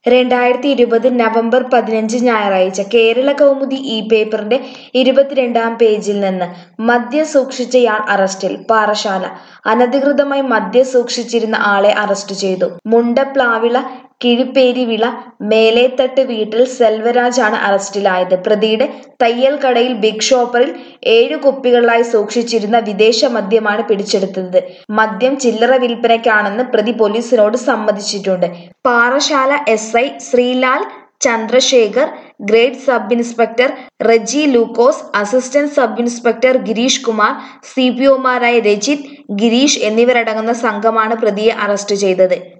രണ്ടായിരത്തി ഇരുപത് നവംബർ പതിനഞ്ച് ഞായറാഴ്ച കേരള കൗമുദി ഈ പേപ്പറിന്റെ ഇരുപത്തിരണ്ടാം പേജിൽ നിന്ന് മദ്യം സൂക്ഷിച്ചയാൾ അറസ്റ്റിൽ പാറശാല അനധികൃതമായി മദ്യം സൂക്ഷിച്ചിരുന്ന ആളെ അറസ്റ്റ് ചെയ്തു മുണ്ടപ്ലാവിള കിഴിപ്പേരിവിള മേലേത്തട്ട് വീട്ടിൽ സെൽവരാജാണ് അറസ്റ്റിലായത് പ്രതിയുടെ തയ്യൽ കടയിൽ ബിഗ് ഷോപ്പറിൽ ഏഴു കുപ്പികളിലായി സൂക്ഷിച്ചിരുന്ന വിദേശ മദ്യമാണ് പിടിച്ചെടുത്തത് മദ്യം ചില്ലറ വിൽപ്പനയ്ക്കാണെന്ന് പ്രതി പോലീസിനോട് സമ്മതിച്ചിട്ടുണ്ട് Parassala S I Sreelal Chandrasekhar grade sub inspector Reji Lukose assistant sub inspector Girish Kumar C P ഒമാരായ രജിത് ഗിരീഷ് എന്നിവരടങ്ങുന്ന സംഘമാണ് പ്രതിയെ അറസ്റ്റ് ചെയ്തത്